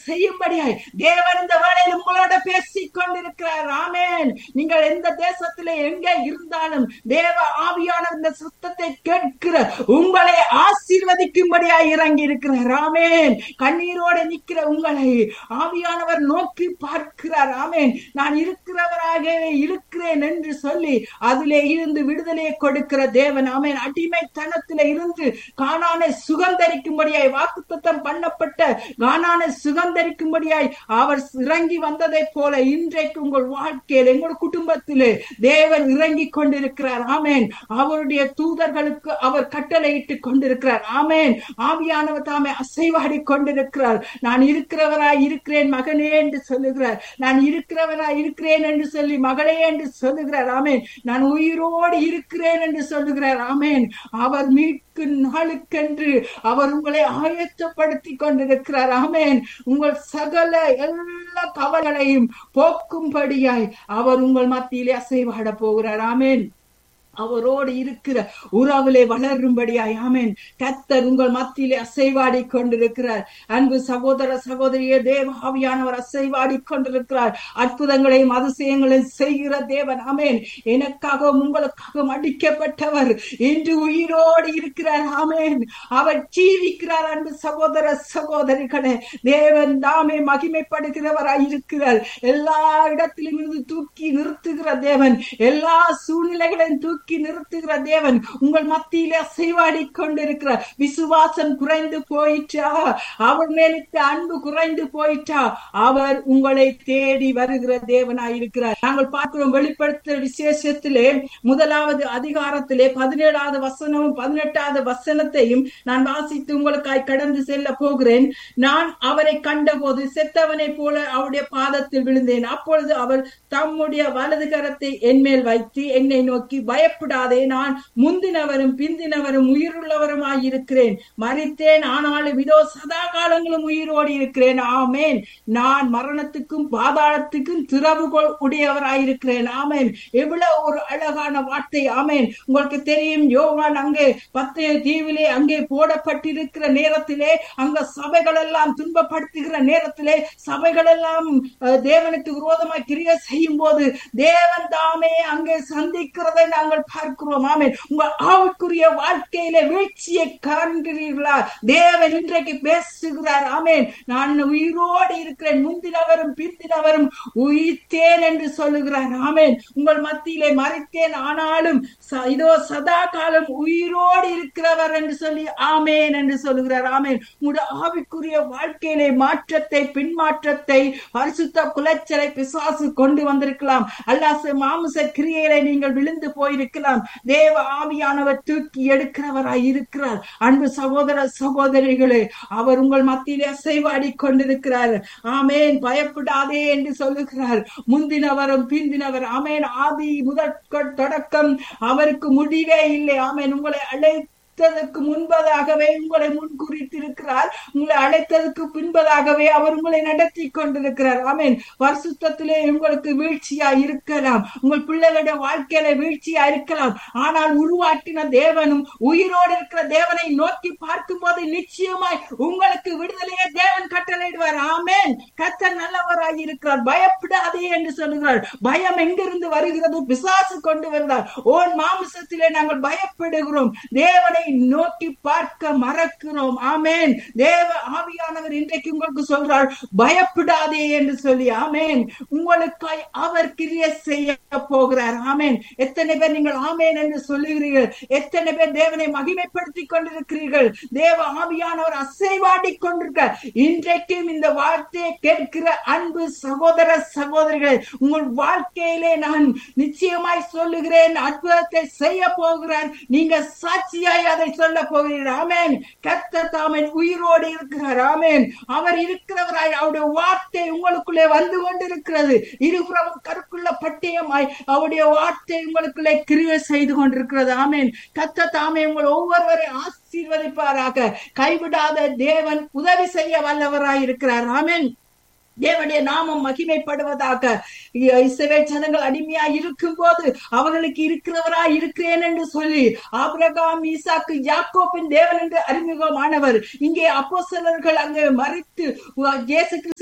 செய்யும்படியாய் தேவன் இந்த வேளையில் உங்களோட பேசிக் கொண்டிருக்கிறார் ஆமென் நீங்கள் எந்த தேசத்திலே எங்கே இருந்தாலும் தேவ ஆவியான இந்த சுத்தத்தை கேட்கிற உங்களை ஆசீர்வதிக்கும்படியாய் இறங்கி இருக்கிறார் ஆமென் கண்ணீரோடு நிற்கிற உங்களை ஆவியானவர் நோக்கி பார்க்கிறார் ஆமென் நான் இருக்கிறவராகவே இருக்கிறேன் என்று சொல்லி அதிலே இருந்து விடுதலையை கொடுக்கிற தேவன் ஆமென் அடிமைத்தனத்திலே இருந்து காணானை சுகந்தரிக்கும்படியாய் வாக்குத்தத்தம் பண்ணப்பட்ட காணானை சுகந்தரிக்கும்படியாய் அவர் இறங்கி வந்ததைப் போல இன்றைக்கு உங்கள் வாழ்க்கையில் எங்கள் குடும்பத்திலே தேவன் இறங்கி கொண்டிருக்கிறார் ஆமென் அவருடைய தூதர்களுக்கு அவர் கட்டளையிட்டு கொண்டிருக்கிறார் ஆமென் ஆவியானவர் தாமே அசைவாடி கொண்டிருக்கிறார் நான் இருக்கிறவராய் இருக்கிறேன் மகனே என்று சொல்லுகிறார் நான் இருக்கிறவராய் இருக்கிறேன் என்று சொல்லி மகளே என்று சொல்லுகிறார் ஆமென் நான் உயிரோடு இருக்கிறேன் என்று சொல்லுகிறார் ஆமென் அவர் மீட்கும் நாளுக்கென்று அவர் உங்களை ஆயத்தப்படுத்தி கொண்டிருக்கிறார் ஆமென் உங்கள் சகல எல்லா கவலைகளையும் போக்கும்படியாய் அவர் உங்கள் மத்தியிலே அசைவாட போகிறார் ஆமென் அவரோடு இருக்கிற உறவிலே வளரும்படியாய் ஆமென் கத்தர் உங்கள் மத்தியிலே அசைவாடி கொண்டிருக்கிறார் அன்பு சகோதர சகோதரியே தேவ ஆவியானவர் அசைவாடி கொண்டிருக்கிறார் அற்புதங்களையும் அதிசயங்களையும் செய்கிற தேவன் ஆமென் எனக்காகவும் உங்களுக்காகவும் அடிக்கப்பட்டவர் இன்று உயிரோடு இருக்கிறார் ஆமென் அவர் ஜீவிக்கிறார் அன்பு சகோதர சகோதரிகளே தேவன் தாமே மகிமைப்படுகிறவராய் இருக்கிறார் எல்லா இடத்திலும் இருந்து தூக்கி நிறுத்துகிற தேவன் எல்லா சூழ்நிலைகளையும் தூக்கி நிறுத்துகிற தேவன் உங்கள் மத்தியிலே அசைவாடி கொண்டிருக்கிறார் விசுவாசம் குறைந்து போயிற்றா அவர் மேலிட்ட அன்பு குறைந்து போயிற்றா அவர் உங்களை தேடி வருகிற தேவனாய் இருக்கிறார் நாங்கள் பார்க்கிறோம் வெளிப்படுத்த விசேஷத்திலே முதலாவது அதிகாரத்திலே பதினேழாவது வசனமும் பதினெட்டாவது வசனத்தையும் நான் வாசித்து உங்களுக்காய் கடந்து செல்ல போகிறேன் நான் அவரை கண்டபோது செத்தவனை போல அவருடைய பாதத்தில் விழுந்தேன் அப்பொழுது அவர் தம்முடைய வலது கரத்தை என்மேல் வைத்து என்னை நோக்கி பயப்படாதே நான் முந்தினவரும் பிந்தினவரும் உயிருள்ளவருமாய் இருக்கிறேன் மறித்தேன் ஆனாலும் இதோ சதா காலங்களும் உயிரோடு இருக்கிறேன் ஆமேன் நான் மரணத்துக்கும் பாதாளத்துக்கும் திறவுகோள் உடையவராயிருக்கிறேன் ஆமேன் எவ்வளவு ஒரு அழகான வார்த்தை ஆமேன் உங்களுக்கு தெரியும் யோவான் அங்கே பத்தைய தீவிலே அங்கே போடப்பட்டிருக்கிற நேரத்திலே அங்க சபைகள் எல்லாம் துன்பப்படுத்துகிற நேரத்திலே சபைகள் எல்லாம் அஹ், தேவனுக்கு விரோதமாய் கிரிய செய்யும் போது தேவன் தாமே அங்கே சந்திக்கிறதை நாங்கள் பார்க்கிறோம் ஆமென் உங்க ஆவுக்குரிய வாழ்க்கையில வீழ்ச்சியை காண்கிறீர்களா தேவன் இன்றைக்கு பேசுகிறார் ஆமென் நான் உயிரோடு இருக்கிறேன் முந்தினவரும் பிந்தினவரும் உயிர்த்தேன் என்று சொல்லுகிறார் ஆமென் உங்கள் மத்தியிலே மறைத்தேன் ஆனாலும் ச- இதோ சதா காலம் உயிரோடு இருக்கிறவர் என்று சொல்லி ஆமேன் என்று சொல்லுகிறார் ஆமேன் உங்களுடைய ஆவிக்குரிய வாழ்க்கையிலே மாற்றத்தை பின்மாற்றத்தை பரிசுத்த குலைச்சலை பிசாசு கொண்டு வந்திருக்கலாம் அல்லாச மாமிச கிரியையிலே நீங்கள் விழுந்து போயிருக்கலாம் தேவ ஆவியானவர் தூக்கி எடுக்கிறவராய் இருக்கிறார் அன்பு சகோதர சகோதரிகளே அவர் உங்கள் மத்தியிலே அசைவாடி கொண்டிருக்கிறார் ஆமேன் பயப்படாதே என்று சொல்லுகிறார் முந்தினவரும் பிந்தினவர் ஆமேன் ஆதி முதற் தொடக்கம் அவருக்கு முடிவே இல்லை ஆமேன் உங்களை அழை அழைத்ததற்கு முன்பதாகவே உங்களை முன்குறித்திருக்கிறார் உங்களை அழைத்ததற்கு பின்பதாகவே அவர் உங்களை நடத்தி கொண்டிருக்கிறார் ஆமேன் பரிசுத்தத்திலே உங்களுக்கு வீழ்ச்சியா இருக்கலாம் உங்கள் பிள்ளைகளுடைய வாழ்க்கையில வீழ்ச்சியா இருக்கலாம் ஆனால் உருவாக்கின தேவனும் உயிரோடு இருக்கிற தேவனை நோக்கி பார்க்கும் போது நிச்சயமாய் உங்களுக்கு விடுதலையை தேவன் கட்டளையிடுவார் ஆமேன் கத்தர் நல்லவராய் இருக்கிறார் பயப்படாதே என்று சொல்லுகிறார் பயம் எங்கிருந்து வருகிறது பிசாசு கொண்டு வந்தார் ஓன் மாமிசத்திலே நாங்கள் பயப்படுகிறோம் தேவனை நோக்கி பார்க்க மறக்கிறோம் ஆமேன் தேவ ஆவியானவர் இன்றைக்கு உங்களுக்கு சொல்றார் பயப்படாதே என்று சொல்லி ஆமேன் உங்களுக்காய் அவர் கிரிய செய்ய போகிறார் ஆமேன் எத்தனை பேர் நீங்கள் ஆமேன் என்று சொல்லுகிறீர்கள் எத்தனை பேர் தேவனை மகிமைப்படுத்திக் கொண்டிருக்கிறீர்கள் தேவ ஆவியானவர் அசைவாடி கொண்டிருக்கிறார் இன்றைக்கும் இந்த வார்த்தையை கேட்கிற அன்பு சகோதர சகோதரிகள் உங்கள் வாழ்க்கையிலே நான் நிச்சயமாய் சொல்லுகிறேன் அற்புதத்தை செய்ய போகிறார் நீங்க சாட்சியாய் அதை சொல்ல போகிறீர்கள் ஆமேன் கர்த்தர் தாமன் உயிரோடு இருக்கிறார் ஆமேன் அவர் இருக்கிறவராய் அவருடைய வார்த்தை உங்களுக்குள்ளே வந்து கொண்டிருக்கிறது இருபுறமும் கருக்குள்ள பட்டியமாய் அவருடைய வார்த்தை உங்களுக்குள்ளே கிரியை செய்து கொண்டிருக்கிறது ஆமேன் கத்த தாமே உங்கள் ஒவ்வொருவரை ஆசீர்வதிப்பாராக கைவிடாத தேவன் உதவி செய்ய வல்லவராய் இருக்கிறார் ஆமேன் தேவனுடைய நாமம் மகிமைப்படுவதாக இஸ்ரவேல் ஜனங்கள் அடிமையா இருக்கும் போது அவர்களுக்கு இருக்கிறவராய் இருக்கிறேன் என்று சொல்லி ஆபிரகாம் ஈசாக்கு யாக்கோப்பின் தேவன் என்று அறிமுகமானவர் இங்கே அப்போஸ்தலர்கள் அங்கே மறித்து இயேசு கிறிஸ்து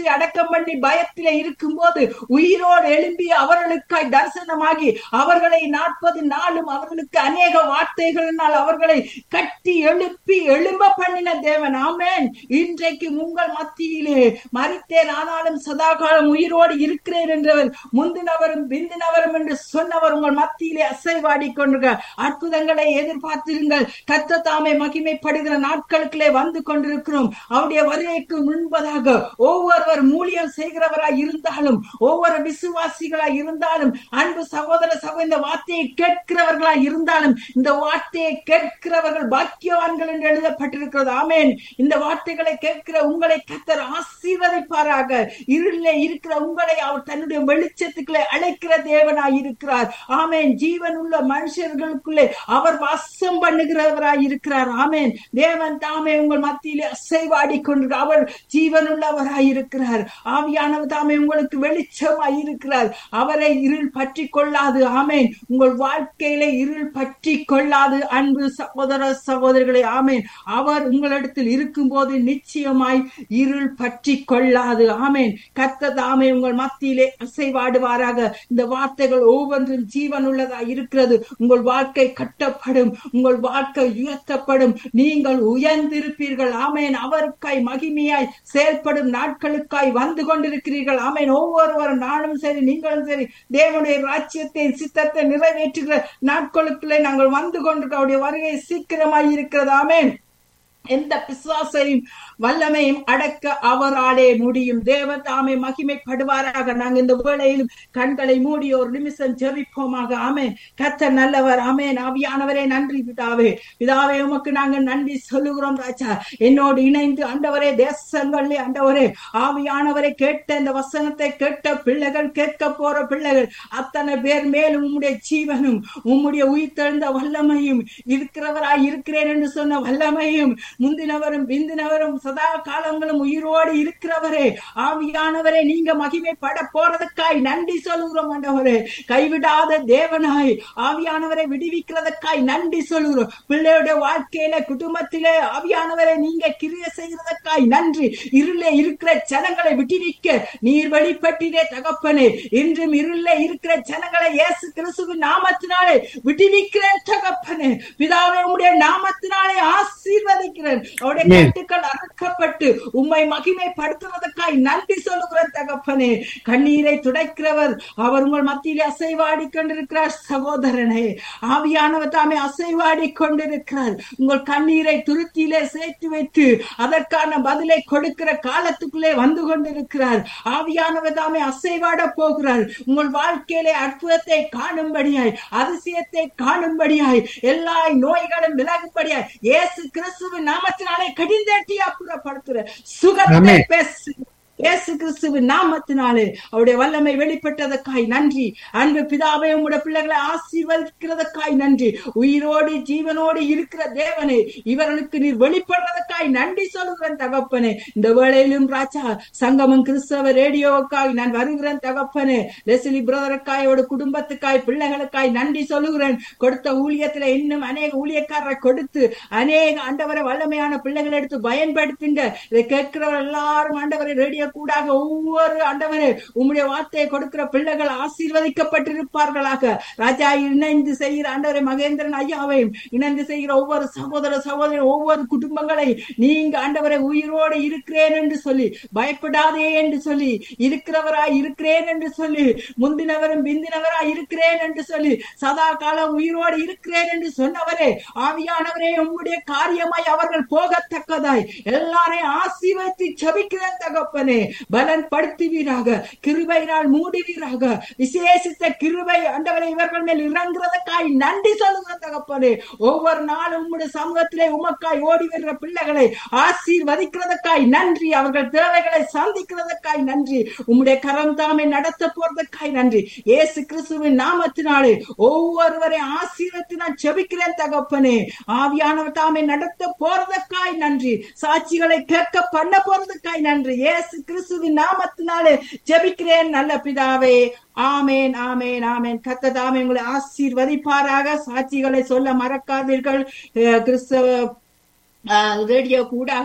இயேசு அடக்கம் பண்ணி பயத்திலே இருக்கும் போது உயிரோடு எழும்பி அவர்களுக்காய் தரிசனமாகி அவர்களை நாற்பது நாளும் அவர்களுக்கு அநேக வார்த்தைகளினால் அவர்களை கட்டி எழுப்பி எழும்ப பண்ணின தேவன் ஆமேன் இன்றைக்கு உங்கள் மத்தியிலே மறித்தேன் ஆனாலும் சதாகாலம் உயிரோடு இருக்கிறேன் என்றவர் முந்தினவரும் பிந்தினவரும் என்று சொன்னவர் உங்கள் மத்தியிலே அசைவாடி கொண்டிருக்க அற்புதங்களை எதிர்பார்த்திருங்கள் கத்த தாமே மகிமைப்படுகிற நாட்களுக்குள்ளே வந்து கொண்டிருக்கிறோம் அவருடைய வருகைக்கு முன்பதாக ஒவ்வொருவர் மூலியம் செய்கிறவராய் இருந்தாலும் ஒவ்வொரு விசுவாசிகளாய் இருந்தாலும் அன்பு சகோதர சகோதர இந்த வார்த்தையை கேட்கிறவர்களாய் இருந்தாலும் இந்த வார்த்தையை கேட்கிறவர்கள் பாக்கியவான்கள் என்று எழுதப்பட்டிருக்கிறது ஆமேன் இந்த வார்த்தைகளை கேட்கிற உங்களை கத்தர் ஆசீர்வதிப்பாராக இருளிலே இருக்கிற உங்களை அவர் தன்னுடைய வெளிச்சத்துக்குள்ளே அழைக்கிற தேவனாய் இருக்கிறார் ஆமேன் ஜீவன் உள்ள மனுஷர்களுக்குள்ளே அவர் வாசம் பண்ணுகிறவராய் இருக்கிறார் ஆமேன் தேவன் தாமே உங்கள் மத்தியிலே அசைவாடி கொண்டு அவர் ஜீவன் உள்ளவராய் இருக்கிறார் ஆவியானவர் தாமே உங்களுக்கு வெளிச்சமாய் இருக்கிறார் அவரை இருள் பற்றி கொள்ளாது ஆமேன் உங்கள் வாழ்க்கையில இருள் பற்றி கொள்ளாது அன்பு சகோதர சகோதரிகளே ஆமேன் அவர் உங்களிடத்தில் இருக்கும்போது நிச்சயமாய் இருள் பற்றி கொள்ளாது ஆமேன் கத்த தாமே உங்கள் மத்தியிலே அசைவாடுவாராக இந்த வார்த்தைகள் ஒவ்வொன்றும் ஜீவன் உள்ளதா இருக்கிறது உங்கள் வாழ்க்கை கட்டப்படும் உங்கள் வாழ்க்கை உயர்த்தப்படும் நீங்கள் உயர்ந்திருப்பீர்கள் ஆமேன் அவருக்காய் மகிமையாய் செயல்படும் நாட்களுக்காய் வந்து கொண்டிருக்கிறீர்கள் ஆமேன் ஒவ்வொருவரும் நானும் சரி நீங்களும் சரி தேவனுடைய ராஜ்யத்தை சித்தத்தை நிறைவேற்றுகிற நாட்களுக்குள்ளே நாங்கள் வந்து கொண்டிருக்க அவருடைய வருகை சீக்கிரமாய் இருக்கிறது ஆமேன் எந்த பிசுவாசையும் வல்லமையும் அடக்க அவராலே முடியும் தேவ தாமே மகிமைப்படுவாராக நாங்க இந்த வேளையிலும் கண்களை மூடி ஒரு நிமிஷம் ஜெபிப்போமாக ஆமேன் கத்த நல்லவர் ஆமேன் ஆவியானவரே நன்றி பிதாவே பிதாவே உமக்கு நாங்க நன்றி சொல்லுகிறோம் ராஜா என்னோடு இணைந்து ஆண்டவரே தேசங்களே ஆண்டவரே ஆவியானவரை கேட்ட இந்த வசனத்தை கேட்ட பிள்ளைகள் கேட்க போற பிள்ளைகள் அத்தனை பேர் மேலும் உம்முடைய ஜீவனும் உம்முடைய உயிர்த்தெழுந்த வல்லமையும் இருக்கிறவராய் இருக்கிறேன் என்று சொன்ன வல்லமையும் முந்தினவரும் பிந்தினவரும் சதா காலங்களும் உயிரோடு இருக்கிறவரே ஆவியானவரே நீங்க மகிமைப்பட போறதுக்காய் நன்றி சொல்லுகிறோம் ஆண்டவரே கைவிடாத தேவனாய் ஆவியானவரை விடுவிக்கிறதுக்காய் நன்றி சொல்லுகிறோம் பிள்ளையுடைய வாழ்க்கையில குடும்பத்திலே ஆவியானவரை நீங்க கிரிய செய்கிறதுக்காய் நன்றி இருளே இருக்கிற ஜனங்களை விட்டிருக்க நீர் வெளிப்பட்டிரே தகப்பனே இன்றும் இருளே இருக்கிற ஜனங்களை இயேசு கிறிஸ்துவின் நாமத்தினாலே விடுவிக்கிறேன் தகப்பனே பிதாவே உம்முடைய நாமத்தினாலே ஆசீர்வதிக்கிறேன் அவருடைய கட்டுக்கள் அறுக்கப்பட்டு உம்மை மகிமைப்படுத்துவதற்காய் நன்றி சொல்லுகிறேன் தகப்பனே கண்ணீரை துடைக்கிறவர் அவர் உங்கள் மத்தியிலே அசைவாடி கொண்டிருக்கிறார் சகோதரனே ஆவியானவர் தாமே அசைவாடி கொண்டிருக்கிறார் உங்கள் கண்ணீரை துருத்தியிலே சேர்த்து வைத்து அதற்கான பதிலை கொடுக்கிற காலத்துக்குள்ளே வந்து கொண்டிருக்கிறார் ஆவியானவர் தாமே அசைவாட போகிறார் உங்கள் வாழ்க்கையிலே அற்புதத்தை காணும்படியாய் அதிசயத்தை காணும்படியாய் எல்லா நோய்களும் விலகும்படியாய் இயேசு கிறிஸ்துவின் நாமத்தினாலே கடிந்தேட்டி அப்புறப்படுத்துற சுகத்தை பேசு இயேசு கிறிஸ்துவின் நாமத்தினாலே அவருடைய வல்லமை வெளிப்பட்டதற்காய் நன்றி அன்பு பிதாவே உங்களுடைய பிள்ளைகளை ஆசீர்வதிக்கிறதற்காய் நன்றி உயிரோடு ஜீவனோடு இருக்கிற தேவனே இவர்களுக்கு நீர் வெளிப்படுறதற்காய் நன்றி சொல்லுகிறேன் தகப்பனே இந்த வேளையிலும் ராஜா சங்கமம் கிறிஸ்தவ ரேடியோவுக்காய் நான் வருகிறேன் தகப்பனே லெஸ்லி பிரதருக்காய் அவருடைய குடும்பத்துக்காய் பிள்ளைகளுக்காய் நன்றி சொல்லுகிறேன் கொடுத்த ஊழியத்துல இன்னும் அநேக ஊழியக்காரரை கொடுத்து அநேக ஆண்டவரை வல்லமையான பிள்ளைகளை எடுத்து பயன்படுத்துங்க இதை கேட்கிறவர் எல்லாரும் ஆண்டவரை ரேடியோ கூடாக ஒவ்வொரு ஆண்டவரே உம்முடைய வார்த்தையை கொடுக்கிற பிள்ளைகள் ஆசீர்வதிக்கப்பட்டிருப்பார்களாக ராஜா இணைந்து செய்கிற ஆண்டவரை மகேந்திரன் ஐயாவையும் இணைந்து செய்கிற ஒவ்வொரு சகோதர சகோதரி ஒவ்வொரு குடும்பங்களை நீங்க ஆண்டவரை உயிரோடு இருக்கிறேன் என்று சொல்லி பயப்படாதே என்று சொல்லி இருக்கிறவராய் இருக்கிறேன் என்று சொல்லி முந்தினவரும் பிந்தினவராய் இருக்கிறேன் என்று சொல்லி சதா காலம் உயிரோடு இருக்கிறேன் என்று சொன்னவரே ஆவியானவரே உங்களுடைய காரியமாய் அவர்கள் போகத்தக்கதாய் எல்லாரையும் ஆசீர்வதித்து ஜபிக்கிறேன் தகப்பனே பலன் படுத்துவீராக கிருபையினால் மூடுவீராக விசேஷித்த கிருபை ஆண்டவரை இவர்கள் மேல் இறங்குறதுக்காய் நன்றி சொல்லுங்க தகப்பனே ஒவ்வொரு நாளும் உம்முடைய சமூகத்திலே உமக்காய் ஓடி வருகிற பிள்ளைகளை ஆசீர்வதிக்கிறதுக்காய் நன்றி அவர்கள் தேவைகளை சந்திக்கிறதுக்காய் நன்றி உம்முடைய கரம் தாமே நடத்த போறதுக்காய் நன்றி ஏசு கிறிஸ்துவின் நாமத்தினாலே ஒவ்வொருவரை ஆசீர்வத்து நான் செபிக்கிறேன் தகப்பனே ஆவியானவர் தாமே நடத்த போறதுக்காய் நன்றி சாட்சிகளை கேட்க பண்ண போறதுக்காய் நன்றி ஏசு கிறிஸ்துவின் நாமத்தினாலே ஜெபிக்கிறேன் நல்ல பிதாவே ஆமேன் ஆமேன் ஆமேன் கத்த தாமே உங்களை ஆசீர்வதிப்பாராக சாட்சிகளை சொல்ல மறக்காதீர்கள் கிறிஸ்தவ ரேடியோ கூடாக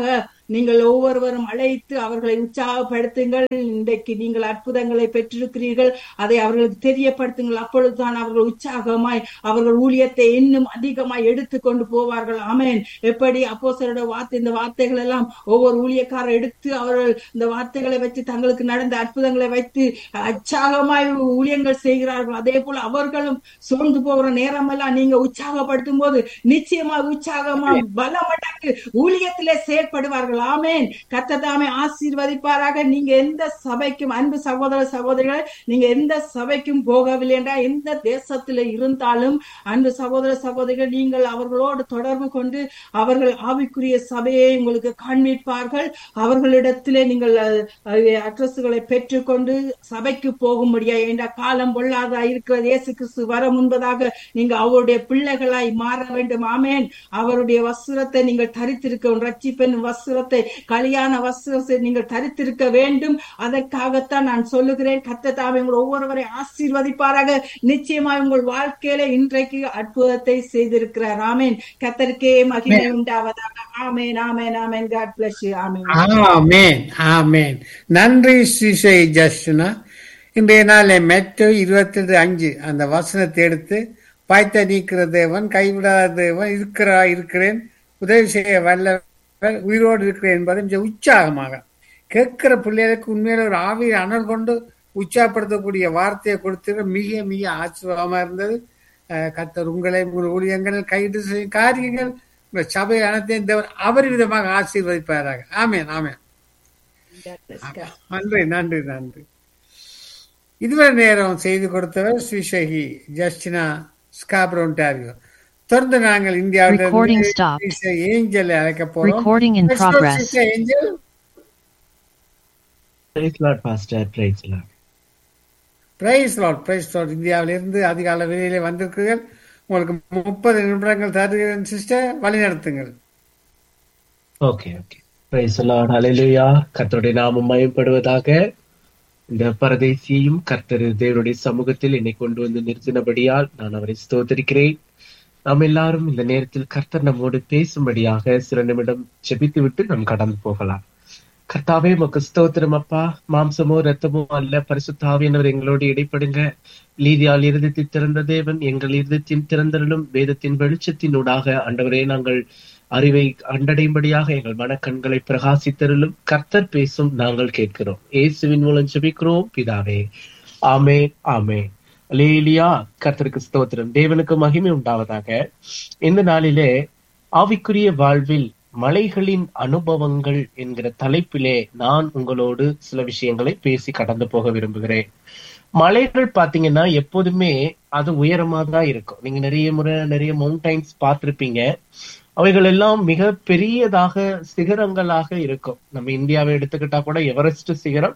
நீங்கள் ஒவ்வொருவரும் அழைத்து அவர்களை உற்சாகப்படுத்துங்கள் இன்றைக்கு நீங்கள் அற்புதங்களை பெற்றிருக்கிறீர்கள் அதை அவர்களுக்கு தெரியப்படுத்துங்கள் அப்பொழுதுதான் அவர்கள் உற்சாகமாய் அவர்கள் ஊழியத்தை இன்னும் அதிகமாய் எடுத்து கொண்டு போவார்கள் ஆமேன் எப்படி அப்போ வார்த்தை இந்த வார்த்தைகள் எல்லாம் ஒவ்வொரு ஊழியக்காரர் எடுத்து அவர்கள் இந்த வார்த்தைகளை வச்சு தங்களுக்கு நடந்த அற்புதங்களை வைத்து உற்சாகமாய் ஊழியங்கள் செய்கிறார்கள் அதே போல அவர்களும் சோர்ந்து போகிற நேரம் எல்லாம் நீங்க உற்சாகப்படுத்தும் போது நிச்சயமா உற்சாகமா பலமடங்கு ஊழியத்திலே செயல்படுவார்கள் ஆமேன் கத்ததாமே ஆசீர்வதிப்பாராக நீங்க எந்த சபைக்கும் அன்பு சகோதர சகோதரிகளை நீங்க எந்த சபைக்கும் போகவில்லை என்றால் எந்த தேசத்துல இருந்தாலும் அன்பு சகோதர சகோதரிகள் நீங்கள் அவர்களோடு தொடர்பு கொண்டு அவர்கள் ஆவிக்குரிய சபையை உங்களுக்கு காண்பிப்பார்கள் அவர்களிடத்திலே நீங்கள் அட்ரஸுகளை பெற்றுக்கொண்டு சபைக்கு போகும்படியா என்ற காலம் பொல்லாதா இருக்கிறது இயேசு கிறிஸ்து வர முன்பதாக நீங்க அவருடைய பிள்ளைகளாய் மாற வேண்டும் ஆமேன் அவருடைய வஸ்திரத்தை நீங்கள் தரித்திருக்க ரட்சிப்பெண் வஸ்திரத்தை கல்யாண வஸ்திரத்தை நீங்கள் தரித்திருக்க வேண்டும் அதற்காகத்தான் நான் சொல்லுகிறேன் கத்தத்தாவை உங்கள் ஒவ்வொருவரை ஆசீர்வதிப்பாராக நிச்சயமா உங்கள் வாழ்க்கையில இன்றைக்கு அற்புதத்தை செய்திருக்கிறார் ஆமேன் கத்தருக்கே மகிமை உண்டாவதாக ஆமேன் ஆமேன் ஆமேன் காட் பிளஸ் ஆமேன் ஆமேன் ஆமேன் நன்றி ஸ்ரீசை ஜஸ்னா இன்றைய நாள் மெட்டு இருபத்தி அஞ்சு அந்த வசனத்தை எடுத்து பாய்த்த நீக்கிற தேவன் கைவிடாத தேவன் இருக்கிறா இருக்கிறேன் உதவி செய்ய வல்லவர் உயிரோடு இருக்கிறேன் என்பதை மிக உற்சாகமாக கேட்கிற பிள்ளைகளுக்கு உண்மையில ஒரு ஆவியை அனல் கொண்டு உற்சாகப்படுத்தக்கூடிய வார்த்தையை கொடுத்து மிக மிக ஆச்சரியமா இருந்தது கத்தர் உங்களை உங்கள் ஊழியங்கள் கைது செய்யும் காரியங்கள் உங்கள் சபை அனைத்தையும் தேவன் அவர் விதமாக ஆசீர்வதிப்பாராக ஆமேன் ஆமேன் நன்றி நன்றி நன்றி இதுவரை நேரம் செய்து கொடுத்தவர் ஸ்ரீசகி ஜஸ்டினா ஸ்காப்ரோ ஒன்டாரியோ தொடர்ந்து நாங்கள் Recording stopped. இந்தியாவில் ஏஞ்சல் அழைக்க போறோம் Recording in progress. Angel Praise Lord, Pastor. Praise Lord. Praise Lord praise Lord இந்தியாவிலிருந்து அதிகால வெளியிலே வந்திருக்கிறீர்கள் உங்களுக்கு முப்பது நிமிடங்கள் தருகிறேன் சிஸ்டர் வழி நடத்துங்கள் okay okay praise Lord hallelujah கர்த்தருடைய நாமம் மயப்படுவதாக இந்த பரதேசியையும் கர்த்தர் தேவனுடைய சமூகத்தில் என்னை கொண்டு வந்து நிறுத்தினபடியால் நான் அவரை ஸ்தோத்தரிக்கிறேன் நாம் எல்லாரும் இந்த நேரத்தில் கர்த்தர் நம்மோடு பேசும்படியாக சில நிமிடம் ஜெபித்து விட்டு நாம் கடந்து போகலாம் கர்த்தாவே உமக்கு ஸ்தோத்திரம் அப்பா மாம்சமோ ரத்தமோ அல்ல பரிசுத்தாவியனவர் எங்களோடு இடைப்படுங்க லீதியால் இருதயத்தை திறந்த தேவன் எங்கள் இருதயத்தின் திறந்தலும் வேதத்தின் வெளிச்சத்தினூடாக ஆண்டவரே நாங்கள் அறிவை அண்டடையும்படியாக எங்கள் மனக்கண்களை பிரகாசித்தருளும் கர்த்தர் பேசும் நாங்கள் கேட்கிறோம் இயேசுவின் மூலம் ஜெபிக்கிறோம் பிதாவே ஆமே ஆமே லேலியா கர்த்தருக்கு ஸ்தோத்திரம் தேவனுக்கு மகிமை உண்டாவதாக இந்த நாளிலே ஆவிக்குரிய வாழ்வில் மலைகளின் அனுபவங்கள் என்கிற தலைப்பிலே நான் உங்களோடு சில விஷயங்களை பேசி கடந்து போக விரும்புகிறேன் மலைகள் பாத்தீங்கன்னா எப்போதுமே அது உயரமா தான் இருக்கும் நீங்க நிறைய முறை நிறைய மவுண்டைன்ஸ் பார்த்திருப்பீங்க அவைகள் எல்லாம் மிக பெரியதாக சிகரங்களாக இருக்கும் நம்ம இந்தியாவை எடுத்துக்கிட்டா கூட எவரெஸ்ட் சிகரம்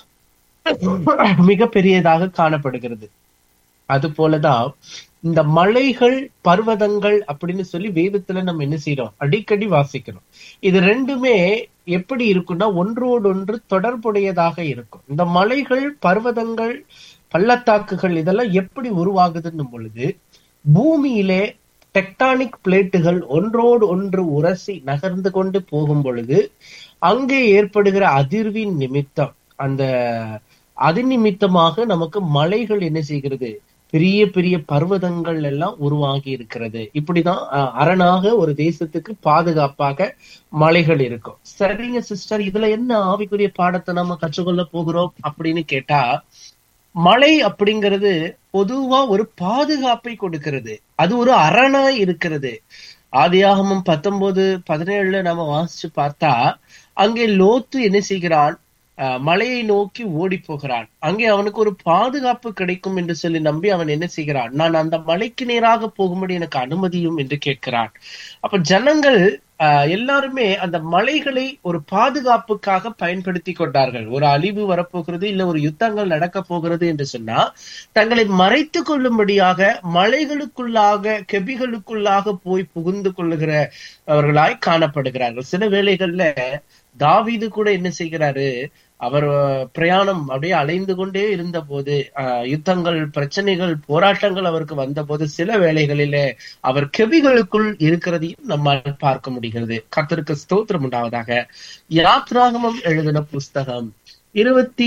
மிக பெரியதாக காணப்படுகிறது அது போலதான் இந்த மலைகள் பர்வதங்கள் அப்படின்னு சொல்லி வேதத்துல நம்ம என்ன செய்யறோம் அடிக்கடி வாசிக்கிறோம் இது ரெண்டுமே எப்படி இருக்கும்னா ஒன்றோடு ஒன்று தொடர்புடையதாக இருக்கும் இந்த மலைகள் பர்வதங்கள் பள்ளத்தாக்குகள் இதெல்லாம் எப்படி உருவாகுதுன்னும் பொழுது பூமியிலே டெக்டானிக் பிளேட்டுகள் ஒன்றோடு ஒன்று உரசி நகர்ந்து கொண்டு போகும் பொழுது அங்கே ஏற்படுகிற அதிர்வின் நிமித்தம் அந்த அது நிமித்தமாக நமக்கு மலைகள் என்ன செய்கிறது பெரிய பெரிய பர்வதங்கள் எல்லாம் உருவாகி இருக்கிறது இப்படிதான் அஹ், அரணாக ஒரு தேசத்துக்கு பாதுகாப்பாக மலைகள் இருக்கும் சரிங்க சிஸ்டர் இதுல என்ன ஆவிக்குரிய பாடத்தை நம்ம கற்றுக்கொள்ள போகிறோம் அப்படின்னு கேட்டா மலை அப்படிங்கிறது பொதுவா ஒரு பாதுகாப்பை கொடுக்கிறது அது ஒரு அரணாய் இருக்கிறது ஆதியாகமம் பத்தொன்பது பதினேழுல நம்ம வாசிச்சு பார்த்தா அங்கே லோத்து என்ன செய்கிறான் அஹ், மலையை நோக்கி ஓடி போகிறான் அங்கே அவனுக்கு ஒரு பாதுகாப்பு கிடைக்கும் என்று சொல்லி நம்பி அவன் என்ன செய்கிறான் நான் அந்த மலைக்கு நேராக போகும்படி எனக்கு அனுமதியும் என்று கேட்கிறான் அப்ப ஜனங்கள் அஹ், எல்லாருமே அந்த மலைகளை ஒரு பாதுகாப்புக்காக பயன்படுத்தி கொண்டார்கள் ஒரு அழிவு வரப்போகிறது இல்ல ஒரு யுத்தங்கள் நடக்க போகிறது என்று சொன்னா தங்களை மறைத்து கொள்ளும்படியாக மலைகளுக்குள்ளாக கெபிகளுக்குள்ளாக போய் புகுந்து கொள்ளுகிற அவர்களாய் காணப்படுகிறார்கள் சில வேளைகள்ல தாவீது கூட என்ன செய்கிறாரு அவர் அஹ், பிரயாணம் அப்படியே அலைந்து கொண்டே இருந்த போது அஹ், யுத்தங்கள் பிரச்சனைகள் போராட்டங்கள் அவருக்கு வந்தபோது சில வேளைகளிலே அவர் கெபிகளுக்குள் இருக்கிறதையும் நம்மால் பார்க்க முடிகிறது கர்த்தருக்கு ஸ்தோத்திரம் உண்டாவதாக யாத்ராகமம் எழுதின புஸ்தகம் இருபத்தி